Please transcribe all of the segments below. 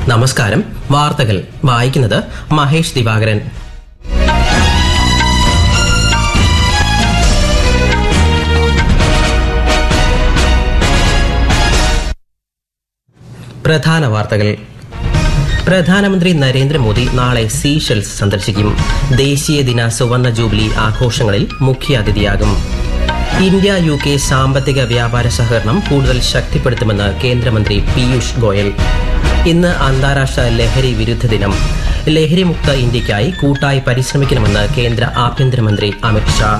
നമസ്കാരം വാർത്തകൾ വായിക്കുന്നത് മഹേഷ് ദിവാകരൻ പ്രധാന വാർത്തകൾ പ്രധാനമന്ത്രി നരേന്ദ്രമോദി നാളെ സീഷെൽസ് സന്ദർശിക്കും ദേശീയ ദിന സുവർണ ജൂബിലി ആഘോഷങ്ങളിൽ മുഖ്യാതിഥിയാകും ഇന്ത്യ യു കെ സാമ്പത്തിക വ്യാപാര സഹകരണം കൂടുതൽ ശക്തിപ്പെടുത്തുമെന്ന് കേന്ദ്രമന്ത്രി പീയൂഷ് ഗോയൽ ഇന്ന് അന്താരാഷ്ട്ര ലഹരി വിരുദ്ധ ദിനം ലഹരിമുക്ത ഇന്ത്യയ്ക്കായി കൂട്ടായി പരിശ്രമിക്കണമെന്ന് കേന്ദ്ര ആഭ്യന്തരമന്ത്രി അമിത് ഷാ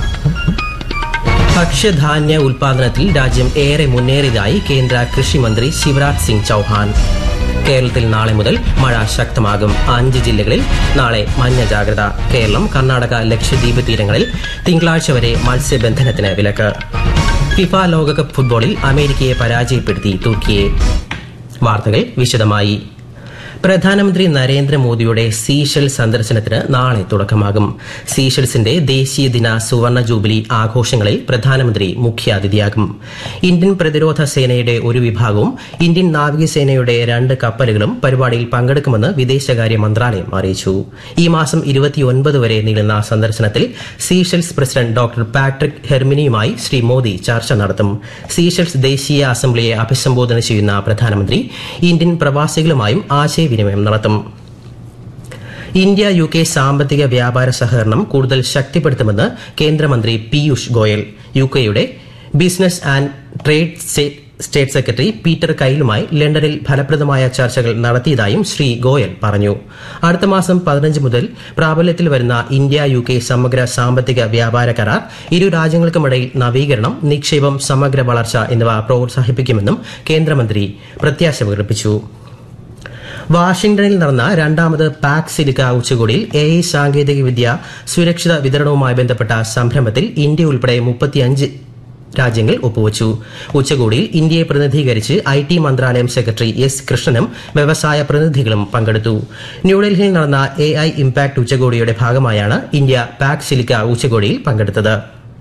ഭക്ഷ്യധാന്യ ഉൽപാദനത്തിൽ രാജ്യം ഏറെ മുന്നേറിയതായി കേന്ദ്ര കൃഷിമന്ത്രി ശിവരാജ് സിംഗ് ചൌഹാൻ കേരളത്തിൽ നാളെ മുതൽ മഴ ശക്തമാകും അഞ്ച് ജില്ലകളിൽ നാളെ മഞ്ഞ ജാഗ്രത കേരളം കർണാടക ലക്ഷദ്വീപ് തീരങ്ങളിൽ തിങ്കളാഴ്ച വരെ മത്സ്യബന്ധനത്തിന് വിലക്ക് ഫിഫ ലോകകപ്പ് ഫുട്ബോളിൽ അമേരിക്കയെ പരാജയപ്പെടുത്തി തുർക്കിയെ വാർത്തകൾ വിശദമായി പ്രധാനമന്ത്രി നരേന്ദ്രമോദിയുടെ സീഷൽ സന്ദർശനത്തിന് നാളെ തുടക്കമാകും സീഷൽസിന്റെ ദേശീയ ദിന സുവർണ ജൂബിലി ആഘോഷങ്ങളിൽ പ്രധാനമന്ത്രി മുഖ്യാതിഥിയാകും ഇന്ത്യൻ പ്രതിരോധ സേനയുടെ ഒരു വിഭാഗവും ഇന്ത്യൻ നാവികസേനയുടെ രണ്ട് കപ്പലുകളും പരിപാടിയിൽ പങ്കെടുക്കുമെന്ന് വിദേശകാര്യ മന്ത്രാലയം അറിയിച്ചു ഈ മാസം ഇരുപത്തിയൊൻപത് വരെ നീളുന്ന സന്ദർശനത്തിൽ സീഷൽസ് പ്രസിഡന്റ് ഡോക്ടർ പാട്രിക് ഹെർമിനിയുമായി ശ്രീ മോദി ചർച്ച നടത്തും സീഷൽസ് ദേശീയ അസംബ്ലിയെ അഭിസംബോധന ചെയ്യുന്ന പ്രധാനമന്ത്രി ഇന്ത്യൻ പ്രവാസികളുമായും ആശയവിനിമയം നടത്തും ഇന്ത്യ യു കെ സാമ്പത്തിക വ്യാപാര സഹകരണം കൂടുതൽ ശക്തിപ്പെടുത്തുമെന്ന് കേന്ദ്രമന്ത്രി പീയൂഷ് ഗോയൽ യു കെയുടെ business and trade state secretary Peter കൈലുമായി ലണ്ടനിൽ ഫലപ്രദമായ ചർച്ചകൾ നടത്തിയതായും ശ്രീ ഗോയൽ പറഞ്ഞു അടുത്ത മാസം പതിനഞ്ച് മുതൽ പ്രാബല്യത്തിൽ വരുന്ന ഇന്ത്യ യു കെ സമഗ്ര സാമ്പത്തിക വ്യാപാര കരാർ ഇരു രാജ്യങ്ങൾക്കുമിടയിൽ നവീകരണം നിക്ഷേപം സമഗ്ര വളർച്ച എന്നിവ പ്രോത്സാഹിപ്പിക്കുമെന്നും കേന്ദ്രമന്ത്രി പ്രത്യാശ പ്രകടിപ്പിച്ചു വാഷിംഗ്ടണിൽ നടന്ന രണ്ടാമത് പാക് സിലിക്ക ഉച്ചകോടിയിൽ എ ഐ സാങ്കേതികവിദ്യ സുരക്ഷിത വിതരണവുമായി ബന്ധപ്പെട്ട സംരംഭത്തിൽ ഇന്ത്യ ഉൾപ്പെടെ മുപ്പത്തിയഞ്ച് രാജ്യങ്ങൾ ഒപ്പുവച്ചു ഉച്ചകോടിയിൽ ഇന്ത്യയെ പ്രതിനിധീകരിച്ച് ഐ ടി മന്ത്രാലയം സെക്രട്ടറി എസ് കൃഷ്ണനും വ്യവസായ പ്രതിനിധികളും പങ്കെടുത്തു ന്യൂഡൽഹിയിൽ നടന്ന എ ഐ ഇംപാക്ട് ഉച്ചകോടിയുടെ ഭാഗമായാണ് ഇന്ത്യ പാക് സിലിക്ക ഉച്ചകോടിയിൽ പങ്കെടുത്തത്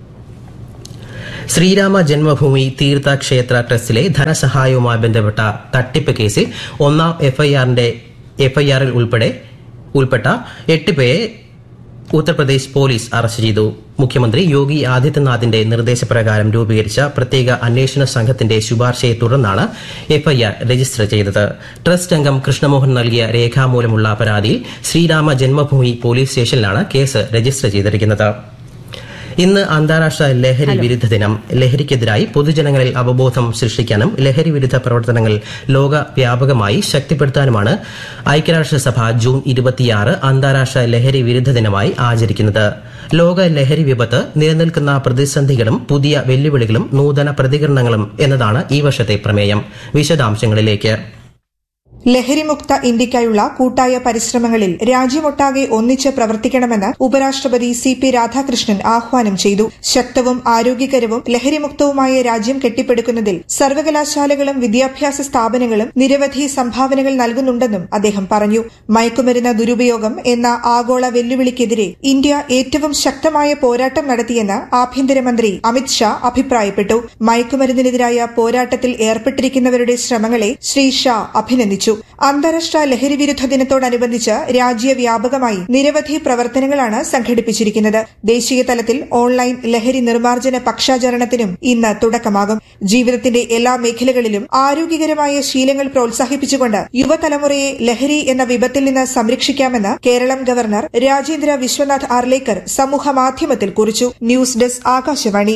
ശ്രീരാമ ജന്മഭൂമി തീർത്ഥ ക്ഷേത്ര ട്രസ്റ്റിലെ ധനസഹായവുമായി ബന്ധപ്പെട്ട തട്ടിപ്പ് കേസിൽ ഒന്നാം എഫ്ഐആറിന്റെ എഫ്ഐആറിൽ ഉൾപ്പെടെ ഉൾപ്പെട്ട എട്ട് പേരെ ഉത്തർപ്രദേശ് പോലീസ് അറസ്റ്റ് ചെയ്തു മുഖ്യമന്ത്രി യോഗി ആദിത്യനാഥിന്റെ നിർദ്ദേശപ്രകാരം രൂപീകരിച്ച പ്രത്യേക അന്വേഷണ സംഘത്തിന്റെ ശുപാർശയെ തുടർന്നാണ് എഫ്ഐആർ രജിസ്റ്റർ ചെയ്തത് ട്രസ്റ്റ് അംഗം കൃഷ്ണമോഹൻ നൽകിയ രേഖാമൂലമുള്ള പരാതിയിൽ ശ്രീരാമ ജന്മഭൂമി പോലീസ് സ്റ്റേഷനിലാണ് കേസ് രജിസ്റ്റർ ചെയ്തിരിക്കുന്നത് ഇന്ന് അന്താരാഷ്ട്ര ലഹരി വിരുദ്ധ ദിനം ലഹരിക്കെതിരായി പൊതുജനങ്ങളിൽ അവബോധം സൃഷ്ടിക്കാനും ലഹരി വിരുദ്ധ പ്രവർത്തനങ്ങൾ ലോകവ്യാപകമായി ശക്തിപ്പെടുത്താനുമാണ് ഐക്യരാഷ്ട്രസഭ ജൂൺ ഇരുപത്തിയാറ് അന്താരാഷ്ട്ര ലഹരി വിരുദ്ധ ദിനമായി ആചരിക്കുന്നത് ലോക ലഹരി വിപത്ത് നിലനിൽക്കുന്ന പ്രതിസന്ധികളും പുതിയ വെല്ലുവിളികളും നൂതന പ്രതികരണങ്ങളും എന്നതാണ് ഈ വർഷത്തെ പ്രമേയം വിശദാംശങ്ങളിലേക്ക് ലഹരിമുക്ത ഇന്ത്യയ്ക്കായുള്ള കൂട്ടായ പരിശ്രമങ്ങളിൽ രാജ്യമൊട്ടാകെ ഒന്നിച്ച് പ്രവർത്തിക്കണമെന്ന് ഉപരാഷ്ട്രപതി സി പി രാധാകൃഷ്ണൻ ആഹ്വാനം ചെയ്തു ശക്തവും ആരോഗ്യകരവും ലഹരിമുക്തവുമായ രാജ്യം കെട്ടിപ്പടുക്കുന്നതിൽ സർവകലാശാലകളും വിദ്യാഭ്യാസ സ്ഥാപനങ്ങളും നിരവധി സംഭാവനകൾ നൽകുന്നുണ്ടെന്നും അദ്ദേഹം പറഞ്ഞു മയക്കുമരുന്ന് ദുരുപയോഗം എന്ന ആഗോള വെല്ലുവിളിക്കെതിരെ ഇന്ത്യ ഏറ്റവും ശക്തമായ പോരാട്ടം നടത്തിയെന്ന് ആഭ്യന്തരമന്ത്രി അമിത് ഷാ അഭിപ്രായപ്പെട്ടു മയക്കുമരുന്നിനെതിരായ പോരാട്ടത്തിൽ ഏർപ്പെട്ടിരിക്കുന്നവരുടെ ശ്രമങ്ങളെ ശ്രീ ഷാ അഭിനന്ദിച്ചു അന്താരാഷ്ട്ര ലഹരി വിരുദ്ധ ദിനത്തോടനുബന്ധിച്ച് രാജ്യവ്യാപകമായി നിരവധി പ്രവർത്തനങ്ങളാണ് സംഘടിപ്പിച്ചിരിക്കുന്നത് ദേശീയ തലത്തിൽ ഓൺലൈൻ ലഹരി നിർമ്മാർജ്ജന പക്ഷാചരണത്തിനും ഇന്ന് തുടക്കമാകും ജീവിതത്തിന്റെ എല്ലാ മേഖലകളിലും ആരോഗ്യകരമായ ശീലങ്ങൾ പ്രോത്സാഹിപ്പിച്ചുകൊണ്ട് യുവതലമുറയെ ലഹരി എന്ന വിപത്തിൽ നിന്ന് സംരക്ഷിക്കാമെന്ന് കേരളം ഗവർണർ രാജേന്ദ്ര വിശ്വനാഥ് ആർലേക്കർ സമൂഹമാധ്യമത്തിൽ കുറിച്ചു ന്യൂസ് ഡെസ്ക് ആകാശവാണി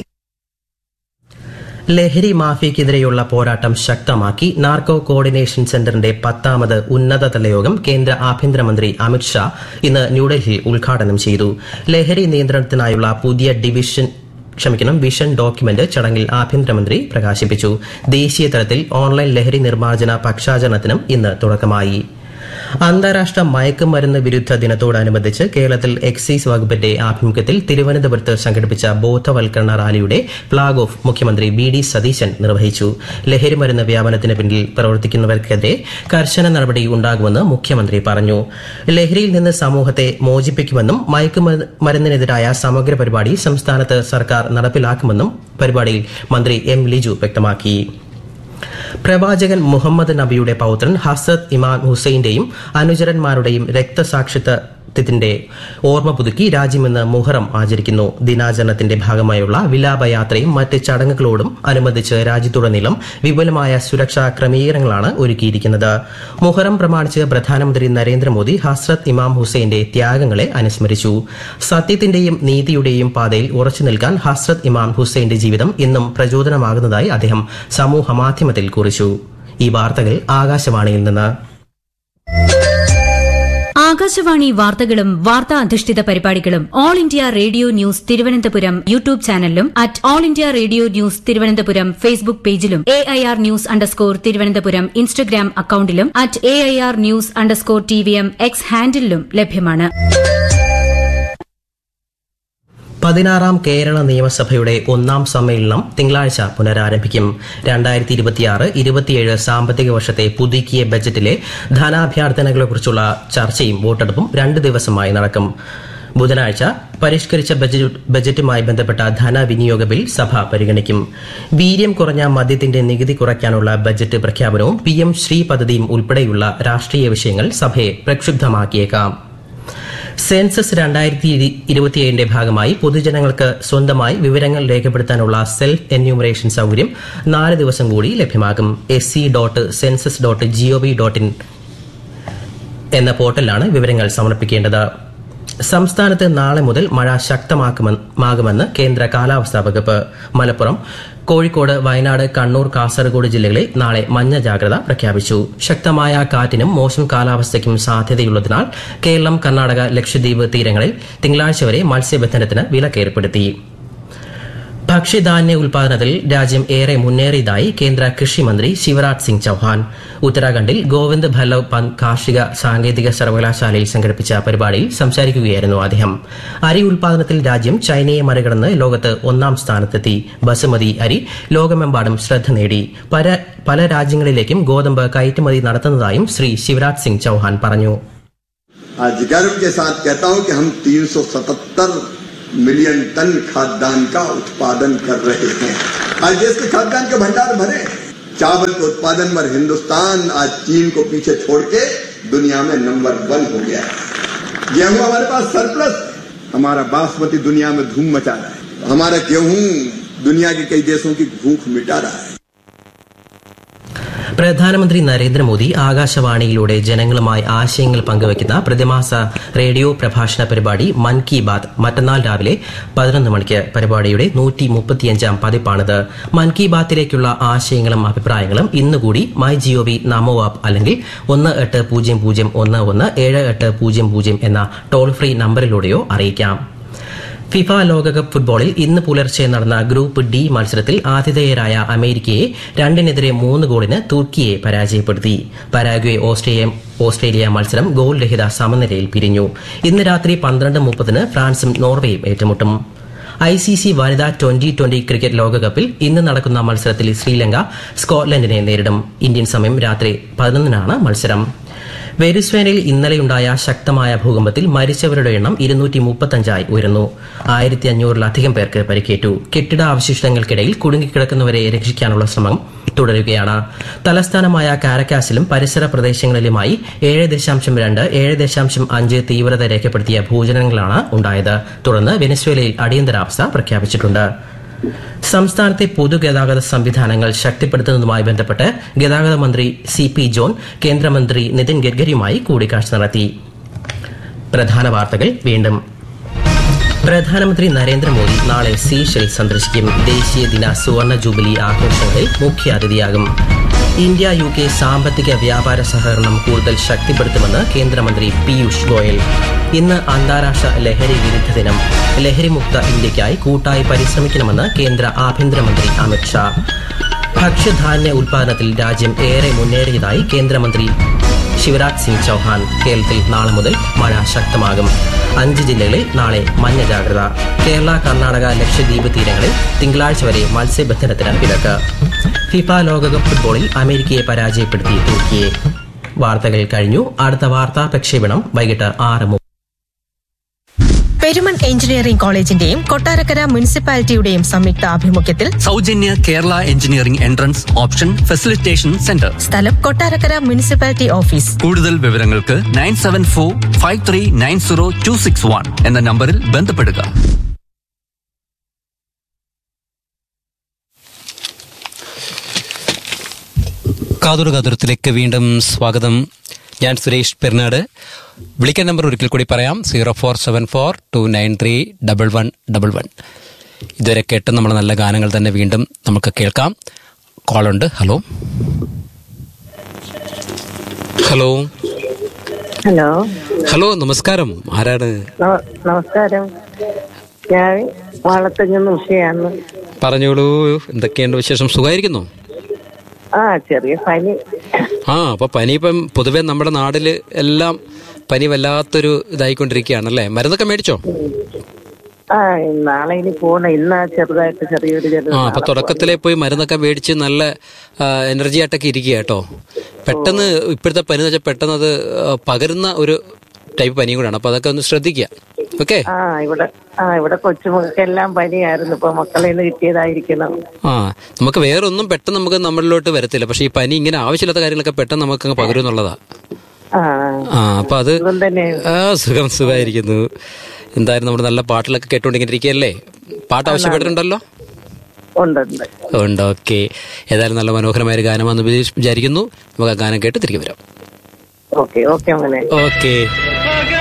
ലഹരി മാഫിയക്കെതിരെയുള്ള പോരാട്ടം ശക്തമാക്കി നാർക്കോ കോർഡിനേഷൻ സെന്ററിന്റെ പത്താമത് ഉന്നതതല യോഗം കേന്ദ്ര ആഭ്യന്തരമന്ത്രി അമിത് ഷാ ഇന്ന് ന്യൂഡൽഹിയിൽ ഉദ്ഘാടനം ചെയ്തു ലഹരി നിയന്ത്രണത്തിനായുള്ള പുതിയ ഡിവിഷൻ ക്ഷമിക്കണം വിഷൻ ഡോക്യുമെന്റ് ചടങ്ങിൽ ആഭ്യന്തരമന്ത്രി പ്രകാശിപ്പിച്ചു ദേശീയ തലത്തിൽ ഓൺലൈൻ ലഹരി നിർമ്മാർജ്ജന പക്ഷാചരണത്തിനും ഇന്ന് തുടക്കമായി അന്താരാഷ്ട്ര മയക്കുമരുന്ന് വിരുദ്ധ ദിനത്തോടനുബന്ധിച്ച് കേരളത്തിൽ എക്സൈസ് വകുപ്പിന്റെ ആഭിമുഖ്യത്തിൽ തിരുവനന്തപുരത്ത് സംഘടിപ്പിച്ച ബോധവൽക്കരണ റാലിയുടെ ഫ്ളാഗ് ഓഫ് മുഖ്യമന്ത്രി വി ഡി സതീശൻ നിർവഹിച്ചു ലഹരിമരുന്ന് വ്യാപനത്തിന് പിന്നിൽ പ്രവർത്തിക്കുന്നവർക്കെതിരെ കർശന നടപടി ഉണ്ടാകുമെന്ന് മുഖ്യമന്ത്രി പറഞ്ഞു ലഹരിയിൽ നിന്ന് സമൂഹത്തെ മോചിപ്പിക്കുമെന്നും മയക്കുമരുന്നിനെതിരായ സമഗ്ര പരിപാടി സംസ്ഥാനത്ത് സർക്കാർ നടപ്പിലാക്കുമെന്നും പരിപാടിയിൽ മന്ത്രി എം ലിജു വ്യക്തമാക്കി പ്രവാചകൻ മുഹമ്മദ് നബിയുടെ പൌത്രൻ ഹസത്ത് ഇമാം ഹുസൈന്റെയും അനുചരന്മാരുടെയും രക്തസാക്ഷിത്വത്തിന്റെ ഓർമ്മ പുതുക്കി രാജ്യം ഇന്ന് മുഹറം ആചരിക്കുന്നു ദിനാചരണത്തിന്റെ ഭാഗമായുള്ള വിലാപയാത്രയും മറ്റ് ചടങ്ങുകളോടും അനുബന്ധിച്ച് രാജ്യത്തുടനീളം വിപുലമായ സുരക്ഷാ ക്രമീകരണങ്ങളാണ് ഒരുക്കിയിരിക്കുന്നത് മുഹറം പ്രമാണിച്ച് പ്രധാനമന്ത്രി നരേന്ദ്രമോദി ഹസ്രത്ത് ഇമാം ഹുസൈന്റെ ത്യാഗങ്ങളെ അനുസ്മരിച്ചു സത്യത്തിന്റെയും നീതിയുടെയും പാതയിൽ ഉറച്ചു നിൽക്കാൻ ഹസ്രത്ത് ഇമാം ഹുസൈന്റെ ജീവിതം ഇന്നും പ്രചോദനമാകുന്നതായി അദ്ദേഹം സമൂഹ മാധ്യമത്തിൽ കുറിച്ചു ഈ വാർത്തകൾ ആകാശവാണിയിൽ നിന്ന് ആകാശവാണി വാർത്തകളും വാർത്താ അധിഷ്ഠിത പരിപാടികളും all India radio news Thiruvananthapuram YouTube ചാനലിലും at all India radio news Thiruvananthapuram Facebook പേജിലും A I R news underscore Thiruvananthapuram Instagram അക്കൌണ്ടിലും at A I R news underscore T V M X ഹാൻഡിലും ലഭ്യമാണ് പതിനാറാം കേരള നിയമസഭയുടെ ഒന്നാം സമ്മേളനം തിങ്കളാഴ്ച പുനരാരംഭിക്കും രണ്ടായിരത്തി ഇരുപത്തിയാറ് ഇരുപത്തിയേഴ് സാമ്പത്തിക വർഷത്തെ പുതുക്കിയ ബജറ്റിലെ ധനാഭ്യർത്ഥനകളെക്കുറിച്ചുള്ള ചർച്ചയും വോട്ടെടുപ്പും രണ്ട് ദിവസമായി നടക്കും ബുധനാഴ്ച പരിഷ്കരിച്ച ബജറ്റുമായി ബന്ധപ്പെട്ട ധനവിനിയോഗ ബിൽ സഭ പരിഗണിക്കും വീര്യം കുറഞ്ഞ മദ്യത്തിന്റെ നികുതി കുറയ്ക്കാനുള്ള ബജറ്റ് പ്രഖ്യാപനവും പി എം ശ്രീ പദ്ധതിയും ഉൾപ്പെടെയുള്ള രാഷ്ട്രീയ വിഷയങ്ങൾ സഭയെ പ്രക്ഷുബ്ധമാക്കിയേക്കാം സെൻസസ് രണ്ടായിരത്തി ഇരുപത്തിയേഴിന്റെ ഭാഗമായി പൊതുജനങ്ങൾക്ക് സ്വന്തമായി വിവരങ്ങൾ രേഖപ്പെടുത്താനുള്ള സെൽഫ് എന്യൂമറേഷൻ സൌകര്യം നാല് ദിവസം കൂടി ലഭ്യമാകും S C dot census dot GOV dot in എന്ന പോർട്ടലിലാണ് വിവരങ്ങൾ സമർപ്പിക്കേണ്ടത് സംസ്ഥാനത്ത് നാളെ മുതൽ മഴ ശക്തമാകുമെന്ന് കേന്ദ്ര കാലാവസ്ഥാ വകുപ്പ് മലപ്പുറം കോഴിക്കോട് വയനാട് കണ്ണൂർ കാസർഗോഡ് ജില്ലകളിൽ നാളെ മഞ്ഞ ജാഗ്രത പ്രഖ്യാപിച്ചു ശക്തമായ കാറ്റിനും മോശം കാലാവസ്ഥയ്ക്കും സാധ്യതയുള്ളതിനാൽ കേരളം കർണാടക ലക്ഷദ്വീപ് തീരങ്ങളിൽ തിങ്കളാഴ്ച വരെ മത്സ്യബന്ധനത്തിന് വിലക്കേർപ്പെടുത്തി ഭക്ഷ്യധാന്യ ഉൽപാദനത്തിൽ രാജ്യം ഏറെ മുന്നേറിയതായി കേന്ദ്ര കൃഷിമന്ത്രി ശിവരാജ് സിംഗ് ചൌഹാൻ ഉത്തരാഖണ്ഡിൽ ഗോവിന്ദ് ഭല്ലവ് പന്ത് കാർഷിക സാങ്കേതിക സർവകലാശാലയിൽ സംഘടിപ്പിച്ച പരിപാടിയിൽ സംസാരിക്കുകയായിരുന്നു അദ്ദേഹം അരി ഉൽപാദനത്തിൽ രാജ്യം ചൈനയെ മറികടന്ന് ലോകത്ത് ഒന്നാം സ്ഥാനത്തെത്തി ബസുമതി അരി ലോകമെമ്പാടും ശ്രദ്ധ നേടി പല രാജ്യങ്ങളിലേക്കും ഗോതമ്പ് കയറ്റുമതി നടത്തുന്നതായും ശ്രീ ശിവരാജ് സിംഗ് ചൌഹാൻ പറഞ്ഞു आज गर्व के साथ कहता हूं कि हम 377 मिलियन टन खाद्यान्न का उत्पादन कर रहे हैं आज देश के खाद्यान्न के भंडार भरे चावल के उत्पादन में हिंदुस्तान आज चीन को पीछे छोड़ के दुनिया में नंबर वन हो गया है गेहूं हमारे पास सरप्लस हमारा बासमती दुनिया में धूम मचा रहा है हमारा गेहूं दुनिया के कई देशों की भूख मिटा रहा है പ്രധാനമന്ത്രി നരേന്ദ്രമോദി ആകാശവാണിയിലൂടെ ജനങ്ങളുമായി ആശയങ്ങൾ പങ്കുവയ്ക്കുന്ന പ്രതിമാസ റേഡിയോ പ്രഭാഷണ പരിപാടി മൻ കി ബാത് മറ്റന്നാൾ രാവിലെ പതിനൊന്ന് മണിക്ക് പരിപാടിയുടെ നൂറ്റി മുപ്പത്തിയഞ്ചാം പതിപ്പാണിത് മൻ കി ബാത്തിലേക്കുള്ള ആശയങ്ങളും അഭിപ്രായങ്ങളും ഇന്നുകൂടി മൈ ജിഒവി നമോ ആപ്പ് അല്ലെങ്കിൽ ഒന്ന് എട്ട് പൂജ്യം പൂജ്യം ഒന്ന് ഒന്ന് ഏഴ് എട്ട് പൂജ്യം പൂജ്യം എന്ന ടോൾ ഫ്രീ നമ്പറിലൂടെയോ അറിയിക്കാം ഫിഫ ലോകകപ്പ് ഫുട്ബോളിൽ ഇന്ന് പുലർച്ചെ നടന്ന ഗ്രൂപ്പ് ഡി മത്സരത്തിൽ ആതിഥേയരായ അമേരിക്കയെ രണ്ടിനെതിരെ മൂന്ന് ഗോളിന് തുർക്കിയെ പരാജയപ്പെടുത്തി പരാഗ്വെ ഓസ്ട്രേലിയ ഓസ്ട്രേലിയ മത്സരം ഗോൾ രഹിത സമനിലയിൽ പിരിഞ്ഞു ഇന്ന് രാത്രി പന്ത്രണ്ട് മുപ്പതിന് ഫ്രാൻസും നോർവേയും ഏറ്റുമുട്ടും ഐ സി സി വനിതാ ട്വന്റി ട്വന്റി ക്രിക്കറ്റ് ലോകകപ്പിൽ ഇന്ന് നടക്കുന്ന മത്സരത്തിൽ ശ്രീലങ്ക സ്കോട്ട്ലൻഡിനെ നേരിടും ഇന്ത്യൻ സമയം രാത്രി പതിനൊന്നിനാണ് മത്സരം വെനിസ്വേലയിൽ ഇന്നലെയുണ്ടായ ശക്തമായ ഭൂകമ്പത്തിൽ മരിച്ചവരുടെ എണ്ണം ഇരുന്നൂറ്റി മുപ്പത്തഞ്ചായി ഉയർന്നു ആയിരത്തി അഞ്ഞൂറിലധികം പേർക്ക് പരിക്കേറ്റു കെട്ടിട അവശിഷ്ടങ്ങൾക്കിടയിൽ കുടുങ്ങിക്കിടക്കുന്നവരെ രക്ഷിക്കാനുള്ള ശ്രമം തുടരുകയാണ് തലസ്ഥാനമായ കാരക്കാസിലും പരിസര പ്രദേശങ്ങളിലുമായി ഏഴ് ദശാംശം രണ്ട് ഏഴ് ദശാംശം അഞ്ച് തീവ്രത രേഖപ്പെടുത്തിയ ഭൂചലനങ്ങളാണ് ഉണ്ടായത് തുടർന്ന് വെനസ്വേലയിൽ അടിയന്തരാവസ്ഥ പ്രഖ്യാപിച്ചിട്ടുണ്ട് സംസ്ഥാനത്തെ പൊതുഗതാഗത സംവിധാനങ്ങൾ ശക്തിപ്പെടുത്തുന്നതുമായി ബന്ധപ്പെട്ട് ഗതാഗത മന്ത്രി സി പി ജോൺ കേന്ദ്രമന്ത്രി നിതിൻ ഗഡ്കരിയുമായി കൂടിക്കാഴ്ച നടത്തി പ്രധാന വാർത്തകൾ വീണ്ടും പ്രധാനമന്ത്രി നരേന്ദ്രമോദി നാളെ സീഷെൽ സന്ദർശിക്കും ദേശീയ ദിന സുവർണ ജൂബിലി ആഘോഷങ്ങളിൽ മുഖ്യാതിഥിയാകും ഇന്ത്യ യു കെ സാമ്പത്തിക വ്യാപാര സഹകരണം കൂടുതൽ ശക്തിപ്പെടുത്തുമെന്ന് കേന്ദ്രമന്ത്രി പീയൂഷ് ഗോയൽ ഇന്ന് അന്താരാഷ്ട്ര ലഹരി വിരുദ്ധ ദിനം ലഹരിമുക്ത ഇന്ത്യയ്ക്കായി കൂട്ടായി പരിശ്രമിക്കണമെന്ന് കേന്ദ്ര ആഭ്യന്തരമന്ത്രി അമിത്ഷാ ഭക്ഷ്യധാന്യ ഉൽപാദനത്തിൽ രാജ്യം ഏറെ മുന്നേറിയതായി കേന്ദ്രമന്ത്രി ശിവരാജ് സിംഗ് ചൌഹാൻ കേരളത്തിൽ നാളെ മുതൽ മഴ ശക്തമാകും അഞ്ച് ജില്ലകളിൽ നാളെ മഞ്ഞ ജാഗ്രത കേരള കർണാടക ലക്ഷദ്വീപ് തീരങ്ങളിൽ തിങ്കളാഴ്ച വരെ മത്സ്യബന്ധനത്തിന് വിലക്ക് ഫിഫ ലോകകപ്പ് ഫുട്ബോളിൽ അമേരിക്കയെ പരാജയപ്പെടുത്തി തുർക്കിയെ വാർത്തകൾ കഴിഞ്ഞു അടുത്ത വാർത്താ പ്രക്ഷേപണം വൈകിട്ട് ആറ് പെരുമൺ എഞ്ചിനീയറിംഗ് കോളേജിന്റെയും കൊട്ടാരക്കര മുനിസിപ്പാലിറ്റിയുടെയും സംയുക്ത ആഭിമുഖ്യത്തിൽ സൗജന്യ Kerala engineering entrance option facilitation centre സ്ഥലം കൊട്ടാരക്കര മുനിസിപ്പാലിറ്റി ഓഫീസ് കൂടുതൽ വിവരങ്ങൾക്ക് nine seven four five three nine zero two six one എന്ന നമ്പറിൽ ബന്ധപ്പെടുക കാതോട് കാതുരത്തിലേക്ക് വീണ്ടും സ്വാഗതം ഞാൻ സുരേഷ് പെരുന്നാട് വിളിക്കാൻ നമ്പർ ഒരിക്കൽ കൂടി പറയാം zero four seven four two nine three double one double one ഇതുവരെ കേട്ട് നമ്മൾ നല്ല ഗാനങ്ങൾ തന്നെ വീണ്ടും നമുക്ക് കേൾക്കാം കോളുണ്ട് ഹലോ ഹലോ ഹലോ ഹലോ നമസ്കാരം ആരാണ് നമ- നമസ്കാരം ഞാൻ വാളത്തങ്ങുന്ന ഉഷയാണ് പറഞ്ഞോളൂ എന്തൊക്കെയുണ്ട് വിശേഷം സുഖമായിരിക്കുന്നു ആ ചെറിയ പനി ആ അപ്പൊ പനി ഇപ്പം പൊതുവെ നമ്മുടെ നാട്ടില് എല്ലാം പനി വല്ലാത്തൊരു ഇതായിക്കൊണ്ടിരിക്കുകയാണല്ലേ മരുന്നൊക്കെ മേടിച്ചോ ആ നാളെ ഇനി പോണം ഇന്നാ ചെറുതായിട്ട് ചെറിയൊരു ചെറിയ ആ അപ്പൊ തുടക്കത്തിലെ പോയി മരുന്നൊക്കെ മേടിച്ച് നല്ല എനർജി ആയിട്ടൊക്കെ ഇരിക്കുക കേട്ടോ പെട്ടെന്ന് ഇപ്പോഴത്തെ പനി എന്ന് വെച്ചാൽ പെട്ടെന്ന് അത് ആ, പകരുന്ന ഒരു ടൈപ്പ് പനിയും കൂടാണ് അപ്പൊ അതൊക്കെ ഒന്ന് ശ്രദ്ധിക്കുക ഓക്കെ ആ ഇവിടെ ആ ഇവിടെ കൊച്ചുമക്കൾക്കെല്ലാം പനിയായിരുന്നു ഇപ്പൊ മക്കളെ നിന്ന് കിട്ടിയതായിരിക്കണം ആ നമുക്ക് വേറെ ഒന്നും പെട്ടെന്ന് നമുക്ക് നമ്മളിലോട്ട് വരത്തില്ല പക്ഷെ ഈ പനി ഇങ്ങനെ ആവശ്യമില്ലാത്ത കാര്യങ്ങളൊക്കെ പെട്ടെന്ന് നമുക്ക് അങ്ങ് പകരും എന്നുള്ളതാ ആ ആ അപ്പൊ അത് സുഖം തന്നെ ആ സുഖം സുഖമായിരിക്കുന്നു എന്തായാലും നമ്മുടെ നല്ല പാട്ടിലൊക്കെ കേട്ടോണ്ടിങ്ങനെ ഇരിക്കുകയല്ലേ പാട്ട് ആവശ്യപ്പെട്ടിട്ടുണ്ടല്ലോ ഉണ്ടുണ്ട് ഉണ്ട് ഓക്കെ ഏതായാലും നല്ല മനോഹരമായ ഒരു ഗാനമാണെന്ന് വിചാരിക്കുന്നു നമുക്ക് ആ ഗാനം കേട്ട് തിരികെ വരാം ഓക്കെ ഓക്കെ മോനെ ഓക്കെ